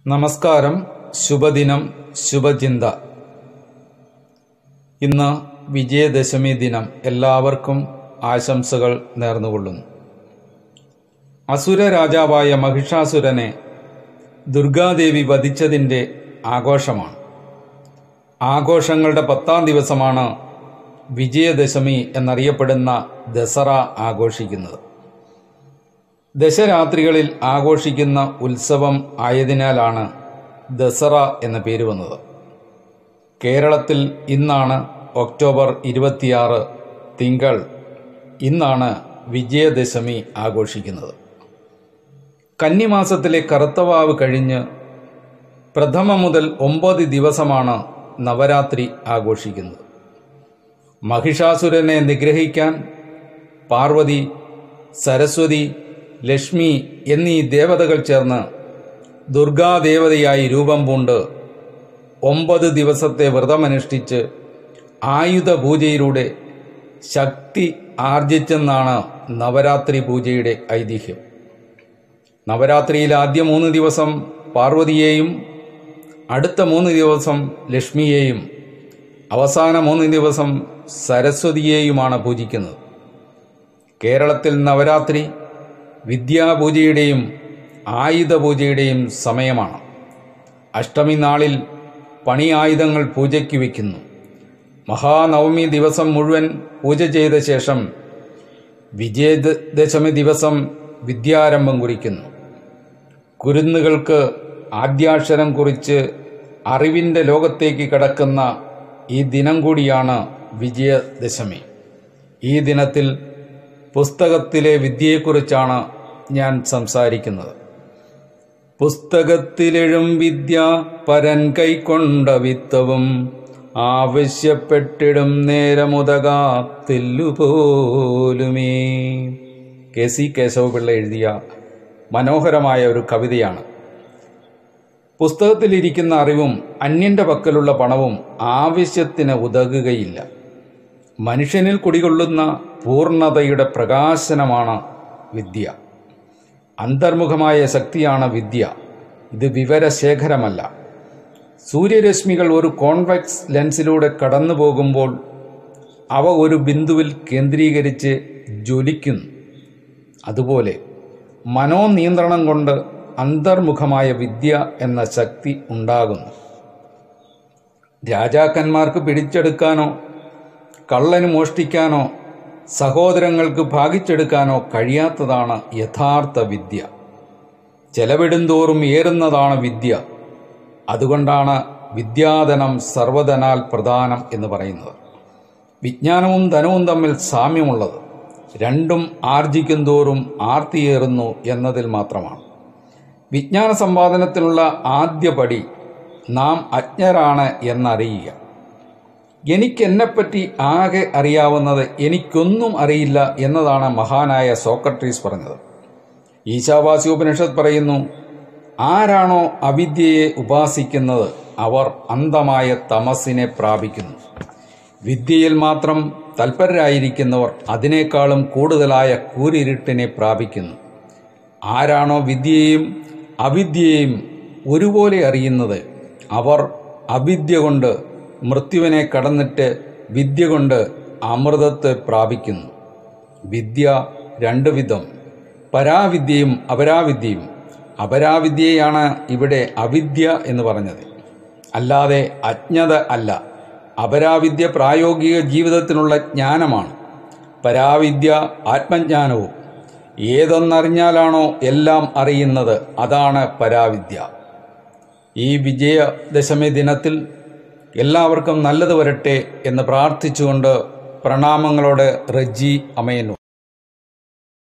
നമസ്കാരം ശുഭദിനം ശുഭചിന്ത ഇന്ന് വിജയദശമി ദിനം എല്ലാവർക്കും ആശംസകൾ നേർന്നുകൊള്ളുന്നു അസുര രാജാവായ മഹിഷാസുരനെ ദുർഗാദേവി വധിച്ചതിൻ്റെ ആഘോഷമാണ് ആഘോഷങ്ങളുടെ പത്താം ദിവസമാണ് വിജയദശമി എന്നറിയപ്പെടുന്ന ദസറ ആഘോഷിക്കുന്നത് ദശരാത്രികളിൽ ആഘോഷിക്കുന്ന ഉത്സവം ആയതിനാലാണ് ദസറ എന്ന പേര് വന്നത് കേരളത്തിൽ ഇന്നാണ് ഒക്ടോബർ ഇരുപത്തിയാറ് തിങ്കൾ ഇന്നാണ് വിജയദശമി ആഘോഷിക്കുന്നത് കന്നിമാസത്തിലെ കറുത്തവാവ് കഴിഞ്ഞ് പ്രഥമ മുതൽ ഒമ്പത് ദിവസമാണ് നവരാത്രി ആഘോഷിക്കുന്നത് മഹിഷാസുരനെ നിഗ്രഹിക്കാൻ പാർവതി സരസ്വതി ലക്ഷ്മി എന്നീ ദേവതകൾ ചേർന്ന് ദുർഗാദേവതയായി രൂപം പൂണ്ട് ഒമ്പത് ദിവസത്തെ വ്രതമനുഷ്ഠിച്ച് ആയുധ പൂജയിലൂടെ ശക്തി ആർജിച്ചെന്നാണ് നവരാത്രി പൂജയുടെ ഐതിഹ്യം നവരാത്രിയിൽ ആദ്യ മൂന്ന് ദിവസം പാർവതിയെയും അടുത്ത മൂന്ന് ദിവസം ലക്ഷ്മിയെയും അവസാന മൂന്ന് ദിവസം സരസ്വതിയെയുമാണ് പൂജിക്കുന്നത് കേരളത്തിൽ നവരാത്രി വിദ്യാപൂജയുടെയും ആയുധപൂജയുടെയും സമയമാണ് അഷ്ടമി നാളിൽ പണി ആയുധങ്ങൾ പൂജയ്ക്ക് വയ്ക്കുന്നു മഹാനവമി ദിവസം മുഴുവൻ പൂജ ചെയ്ത ശേഷം വിജയദശമി ദിവസം വിദ്യാരംഭം കുറിക്കുന്നു കുരുന്നുകൾക്ക് ആദ്യാക്ഷരം കുറിച്ച് അറിവിൻ്റെ ലോകത്തേക്ക് കടക്കുന്ന ഈ ദിനം കൂടിയാണ് വിജയദശമി ഈ ദിനത്തിൽ പുസ്തകത്തിലെ വിദ്യയെക്കുറിച്ചാണ് ഞാൻ സംസാരിക്കുന്നത് പുസ്തകത്തിലെഴും വിദ്യ പരൻ കൈക്കൊണ്ട വിത്തവും ആവശ്യപ്പെട്ടിടും നേരമുതകാത്തില്ലുപോലുമേ കെ സി കേശവപിള്ള എഴുതിയ മനോഹരമായ ഒരു കവിതയാണ് പുസ്തകത്തിലിരിക്കുന്ന അറിവും അന്യന്റെ പക്കലുള്ള പണവും ആവശ്യത്തിന് ഉതകുകയില്ല മനുഷ്യനിൽ കുടികൊള്ളുന്ന പൂർണ്ണതയുടെ പ്രകാശനമാണ് വിദ്യ അന്തർമുഖമായ ശക്തിയാണ് വിദ്യ ഇത് വിവരശേഖരമല്ല സൂര്യരശ്മികൾ ഒരു കോൺവെക്സ് ലെൻസിലൂടെ കടന്നു പോകുമ്പോൾ അവ ഒരു ബിന്ദുവിൽ കേന്ദ്രീകരിച്ച് ജ്വലിക്കുന്നു അതുപോലെ മനോനിയന്ത്രണം കൊണ്ട് അന്തർമുഖമായ വിദ്യ എന്ന ശക്തി ഉണ്ടാകുന്നു രാജാക്കന്മാർക്ക് പിടിച്ചെടുക്കാനോ കള്ളന് മോഷ്ടിക്കാനോ സഹോദരങ്ങൾക്ക് ഭാഗിച്ചെടുക്കാനോ കഴിയാത്തതാണ് യഥാർത്ഥ വിദ്യ ചെലവിടുന്തോറും ഏറുന്നതാണ് വിദ്യ അതുകൊണ്ടാണ് വിദ്യാധനം സർവധനാൽ പ്രധാനം എന്ന് പറയുന്നത് വിജ്ഞാനവും ധനവും തമ്മിൽ സാമ്യമുള്ളത് രണ്ടും ആർജിക്കും തോറും ആർത്തിയേറുന്നു എന്നതിൽ മാത്രമാണ് വിജ്ഞാന സമ്പാദനത്തിനുള്ള ആദ്യ പടി നാം അജ്ഞരാണ് എന്നറിയുക എനിക്ക് എന്നെപ്പറ്റി ആകെ അറിയാവുന്നത് എനിക്കൊന്നും അറിയില്ല എന്നതാണ് മഹാനായ സോക്രട്ടീസ് പറഞ്ഞത് ഈശാവാസി ഉപനിഷത്ത് പറയുന്നു ആരാണോ അവിദ്യയെ ഉപാസിക്കുന്നത് അവർ അന്ധമായ തമസിനെ പ്രാപിക്കുന്നു വിദ്യയിൽ മാത്രം തൽപരരായിരിക്കുന്നവർ അതിനേക്കാളും കൂടുതലായ കൂരിരുട്ടിനെ പ്രാപിക്കുന്നു ആരാണോ വിദ്യയെയും അവിദ്യയെയും ഒരുപോലെ അറിയുന്നത് അവർ അവിദ്യ കൊണ്ട് മൃത്യുവിനെ കടന്നിട്ട് വിദ്യ കൊണ്ട് അമൃതത്തെ പ്രാപിക്കുന്നു വിദ്യ രണ്ട് വിധം പരാവിദ്യയും അപരാവിദ്യയും അപരാവിദ്യയാണ് ഇവിടെ അവിദ്യ എന്ന് പറഞ്ഞത് അല്ലാതെ അജ്ഞത അല്ല അപരാവിദ്യ പ്രായോഗിക ജീവിതത്തിനുള്ള ജ്ഞാനമാണ് പരാവിദ്യ ആത്മജ്ഞാനവും ഏതൊന്നറിഞ്ഞാലാണോ എല്ലാം അറിയുന്നത് അതാണ് പരാവിദ്യ ഈ വിജയദശമി ദിനത്തിൽ എല്ലാവർക്കും നല്ലത് വരട്ടെ എന്ന് പ്രാർത്ഥിച്ചുകൊണ്ട് പ്രണാമങ്ങളോട് റജ്ജി അമയനു